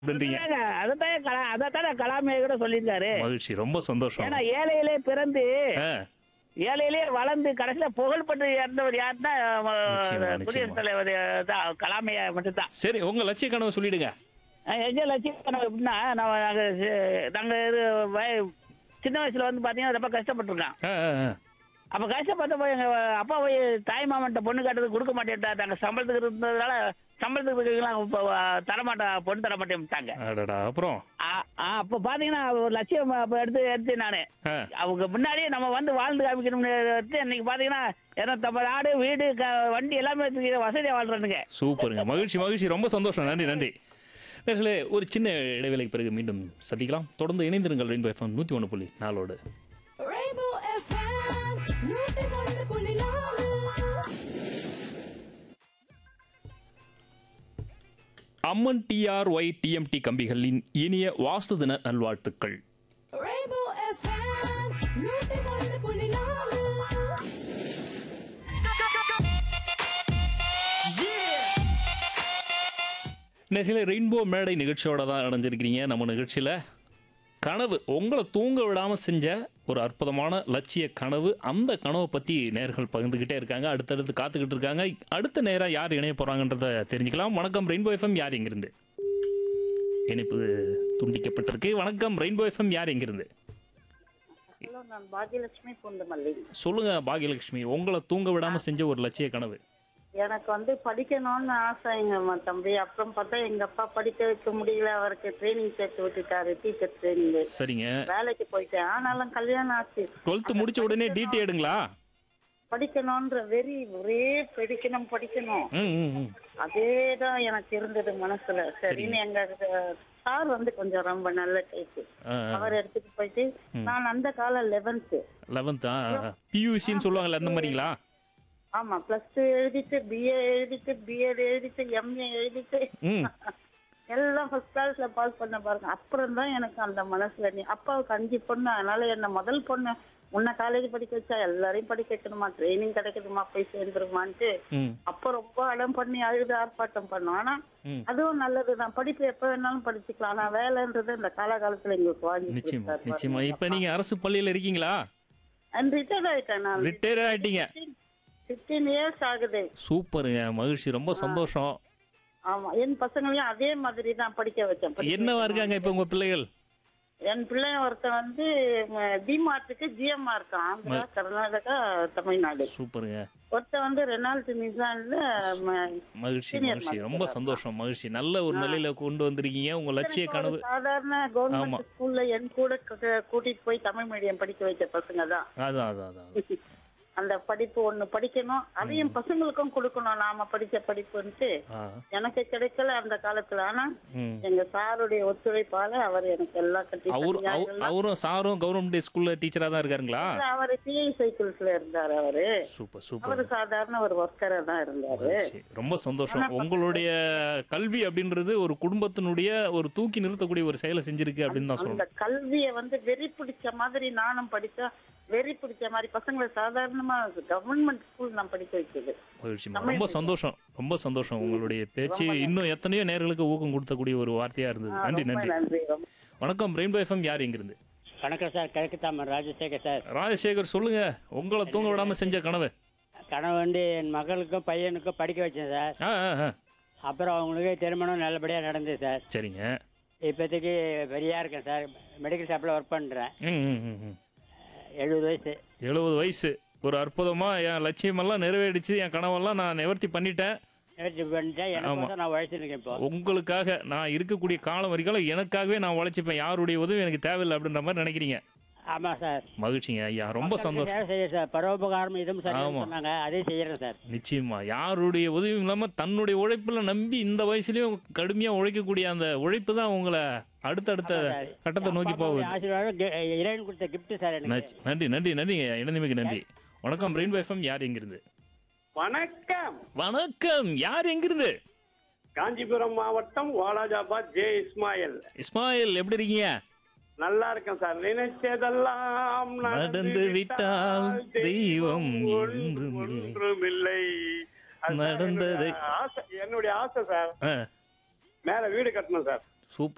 அப்படின்றீங்க அதைத்தான் கலா அதைத்தானே கலாமே கூட சொல்லியிருக்காரு மகிழ்ச்சி ரொம்ப சந்தோஷம் ஏன்னா ஏழையிலே பிறந்து ஆ, ஏழையிலே வளர்ந்து கடைசியில புகழ்பெற்று இறந்தவர் யாருன்னா நிச்சயமா, அஹ், குடியரசுத் நிச்சயமா. தலைவர் தான் கலாமையா மட்டும்தான் சரி உங்க லட்சிய கனவை சொல்லிடுங்க அஹ், எங்க லட்சியம் எப்படின்னா நம்ம நாங்க சி- நாங்க இது வய- சின்ன வயசுல வந்து பாத்தீங்கன்னா ரொம்ப கஷ்டப்பட்டிருக்கோம் ஆ, ஆ, ஆ. அப்ப கஷ்டப்பட்ட போய் எங்க அப்பா போய் தாய் மாமன்ட்ட பொண்ணு கட்டுறது கொடுக்க மாட்டேன்ட்டா நாங்க சம்பளத்துக்கு இருந்ததுனால சம்பளத்துக்கு இருக்கலாம் இப்போ தரமாட்டா பொண்ணு தர மாட்டேன்ட்டாங்க அடடா அப்புறம் ஆ- ஆ, அப்ப பாத்தீங்கன்னா ஒரு லட்சியம் அப்ப எடுத்து எடுத்து நானு ஆ, அவங்க முன்னாடியே நம்ம வந்து வாழ்ந்து காமிக்கணும்னு எடுத்து இன்னைக்கு பாத்தீங்கன்னா இருநூத்தம்பது ஆடு வீடு க- வண்டி எல்லாமே வச்சுக்கிற வசதியா வாழ்றேனுங்க சூப்பருங்க மகிழ்ச்சி மகிழ்ச்சி ரொம்ப சந்தோஷம் நன்றி நன்றி நேர்களே ஒரு சின்ன இடைவேளைக்கு பிறகு மீண்டும் சந்திக்கலாம் தொடர்ந்து இணைந்திருங்கள் ரெயின்போ எஃப்எம் நூற்றி ஒன்று புள்ளி நாலோடு Rainbow FM, நூத்தி ஒன்று புள்ளி நாலு. அம்மன் டிஆர்ஒய் டிஎம்டி கம்பிகளின் இனிய வாஸ்து தின நல்வாழ்த்துக்கள் Rainbow FM, நூத்தி ஒன்று புள்ளி நாலு. நேர்களே ரெயின்போ மேடை நிகழ்ச்சியோட தான் இணைஞ்சிருக்கிறீங்க நம்ம நிகழ்ச்சியில் கனவு உங்களை தூங்க விடாமல் செஞ்ச ஒரு அற்புதமான லட்சிய கனவு அந்த கனவை பற்றி நேர்கள் பகிர்ந்துக்கிட்டே இருக்காங்க அடுத்தடுத்து காத்துக்கிட்டு இருக்காங்க அடுத்த நேராக யார் இணைய போகிறாங்கன்றத தெரிஞ்சுக்கலாம் வணக்கம் ரெயின்போ எஃப்எம் யார் எங்கிருந்து இணைப்பு துண்டிக்கப்பட்டிருக்கு வணக்கம் ரெயின்போ எஃப்எம் யார் எங்கிருந்து ஹலோ நான் பாக்யலட்சுமி பூந்தமல்லி சொல்லுங்க பாகியலட்சுமி உங்களை தூங்க விடாமல் செஞ்ச ஒரு லட்சிய கனவு எனக்கு வந்து படிக்கணும்னு ஆசை எங்க அம்மா தம்பி அப்புறம் பார்த்தா எங்க அப்பா படிக்க வைக்க முடியல அவருக்கு ட்ரைனிங் சேர்த்து விட்டுட்டாரு டீச்சர் ட்ரைனிங் சரிங்க வேலைக்கு போயிட்டேன் ஆனாலும் கல்யாணம் ஆச்சு டுவெல்த்து முடிச்ச உடனே டிடி எடுங்களா படிக்கணும்ன்ற வெறி ஒரே படிக்கணும் படிக்கணும் ம் ம் ம் அதே தான் எனக்கு இருந்தது மனசுல சரின்னு எங்க சார் வந்து கொஞ்சம் ரொம்ப நல்ல டைப் ஆ அவர் எடுத்துட்டு போயிட்டு நான் அந்த காலம் லெவன்த்து லெவன்த்தா பியூசின்னு சொல்லுவாங்கல்ல அந்த மாதிரிங்களா ஆமா பிளஸ் டூ எழுதிட்டு பிஏ எழுதிட்டு பிஎட் எழுதிட்டு எம்ஏ எழுதிட்டு ம் எல்லாம் ஃபர்ஸ்ட் கிளாஸ்ல பாஸ் பண்ண பாருங்க அப்புறம் தான் எனக்கு அந்த மனசுல நீ அப்பாவுக்கு அஞ்சு பொண்ணு அதனால என்ன முதல் பொண்ணு உன்னை காலேஜ் படிக்க வச்சா எல்லாரையும் படிக்க வைக்கணுமா ட்ரைனிங் கிடைக்கணுமா போய் சேர்ந்துருமான்ட்டு ம் அப்ப ரொம்ப அடம் பண்ணி அழுது ஆர்ப்பாட்டம் பண்ணோம் ஆனா ம் அதுவும் நல்லதுதான் படிப்பு எப்ப வேணாலும் படிச்சுக்கலாம் ஆனா வேலைன்றது இந்த காலகாலத்துல எங்களுக்கு வாங்கி நிச்சயமா நிச்சயமா இப்போ நீங்க அரசு பள்ளியில இருக்கீங்களா ரிட்டையர்ட் ஆயிட்டேன் நான் ரிட்டையர் ஆயிட்டீங்க ஃபிஃப்டீன் இயர்ஸ் ஆகுது சூப்பருங்க மகிழ்ச்சி ரொம்ப சந்தோஷம் ஆமா என் பசங்களையும் அதே மாதிரி தான் படிக்க வச்சேன் படிக்க என்னவா இருக்காங்க இப்போ உங்க பிள்ளைகள் என் பிள்ளை ஒருத்தன் வந்து டிமார்ட்டுக்கு ஜிஎம்ஆர் இருக்கான் ஆந்திரா கர்நாடகா தமிழ்நாடு சூப்பருங்க ஒருத்தன் வந்து ரெனால்ட் நிசான்ல மகிழ்ச்சி Senior மகிழ்ச்சி master ரொம்ப சந்தோஷம் மகிழ்ச்சி நல்ல ஒரு நிலையில கொண்டு வந்திருக்கீங்க உங்க லட்சிய கனவு சாதாரண ஆமா. கவர்மெண்ட் ஸ்கூல்ல என் கூட கு- கூட்டிட்டு போய் தமிழ் மீடியம் படிக்க வைத்த பசங்க தான் அதான் அதான் அதான் அந்த படிப்பு ஒண்ணு படிக்கணும் அதையும் பசங்களுக்கும் கொடுக்கணும் நாம படிச்ச படிப்புன்ட்டு ஆ எனக்கு கிடைக்கல அந்த காலத்துல ஆனா ம் எங்க சாருடைய ஒத்துழைப்பால அவர் எனக்கு எல்லாம் கட்டி அவரு தனியா அவ- எல்லாம் அவரும் சாரும் கவர்மெண்ட் ஸ்கூல்ல டீச்சரா தான் இருக்காருங்களா அவரு டிஐ சைக்கிள்ஸ்ல இருந்தாரு அவரு சூப்பர் சூப்பர் அவரு சாதாரண ஒரு ஒர்க்கரா தான் இருந்தாரு மகிழ்ச்சி. ரொம்ப சந்தோஷம் உங்களுடைய கல்வி அப்படின்றது ஒரு குடும்பத்தினுடைய ஒரு தூக்கி நிறுத்தக்கூடிய ஒரு செயலை செஞ்சிருக்கு அப்படின்னு தான் அந்த சொல்லணும் கல்விய வந்து வெறி பிடிச்ச மாதிரி நானும் படிச்சா வெறி பிடிச்ச மாதிரி பசங்களை சாதாரணமா கவர்மெண்ட் ஸ்கூல் நான் படிக்க வைக்கிறது மகிழ்ச்சிமா ரொம்ப சந்தோஷம் ரொம்ப சந்தோஷம் உங்களுடைய பேச்சு இன்னும் எத்தனையோ நேர்களுக்கு ஊக்கம் கொடுத்தக்கூடிய ஒரு வார்த்தையா இருந்தது நன்றி ரொம்ப நன்றி நன்றி ரொம்ப வணக்கம் ரெயின்போ எஃப்எம் யார் எங்கிருந்து வணக்கம் சார் கிழக்கு தாமர் ராஜசேகர் சார் ராஜசேகர் சொல்லுங்க உங்களை தூங்க விடாம செஞ்ச கனவு கனவு வந்து என் மகளுக்கும் பையனுக்கும் படிக்க வச்சேன் சார் ஆ ஆ, ஆ. அப்புறம் அவங்களுக்கு திருமணம் நல்லபடியாக நடந்தது சார் சரிங்க இப்போதைக்கு ஃப்ரீயாக இருக்கேன் சார் மெடிக்கல் ஷாப்பில் ஒர்க் பண்ணுறேன் ம் ம், ம், ம். எழுபது வயசு எழுபது வயசு ஒரு அற்புதமா என் லட்சியமெல்லாம் நிறைவேறிச்சு என் கனவெல்லாம் நான் நிவர்த்தி பண்ணிட்டேன் நிவர்த்தி பண்ணிட்டேன் எனக்கு நான் உழைச்சிருக்கேன் இப்போ உங்களுக்காக நான் இருக்கக்கூடிய காலம் வரைக்கும் எனக்காகவே நான் உழைச்சிப்பேன் யாருடைய உதவி எனக்கு தேவையில்லை அப்படின்ற மாதிரி நினைக்கிறீங்க ஆமாம் சார் மகிழ்ச்சிங்க ஐயா ரொம்ப சந்தோஷம் சேவை செய்ய சார் பரோபகாரம் இதுவும் சார் ஆமா. சொன்னாங்க அதே செய்கிறேன் சார் நிச்சயமா யாருடைய உதவியும் இல்லாம தன்னுடைய உழைப்புல நம்பி இந்த வயசுலயும் கடுமையா உழைக்கக்கூடிய அந்த உழைப்பு தான் உங்களை அடுத்தடுத்த கட்டத்தை நோக்கி போகுது ஆசீர்வாதம் கி- இறைவன் கொடுத்த கிஃப்ட் சார் எனக்கு நச்- நன்றி நன்றி நன்றிங்க இணைந்தமைக்கு நன்றி வணக்கம் ரெயின்போ எஃப்எம் யார் எங்கிருந்து வணக்கம் வணக்கம் யார் எங்கிருந்து காஞ்சிபுரம் மாவட்டம் வாலாஜாபாத் ஜே இஸ்மாயில் இஸ்மாயில் எப்படி இருக்கீங்க நல்லா இருக்கேன் சார் நினைச்சதெல்லாம் நடந்து விட்டால் தெய்வம் என்றும் இல்லை. ஒன்றுமில்லை அது சார் நடந்ததை- என்னுடைய ஆசை என்னுடைய ஆசை சார் ஆ, மேல வீடு கட்டணும் சார் சூப்பர்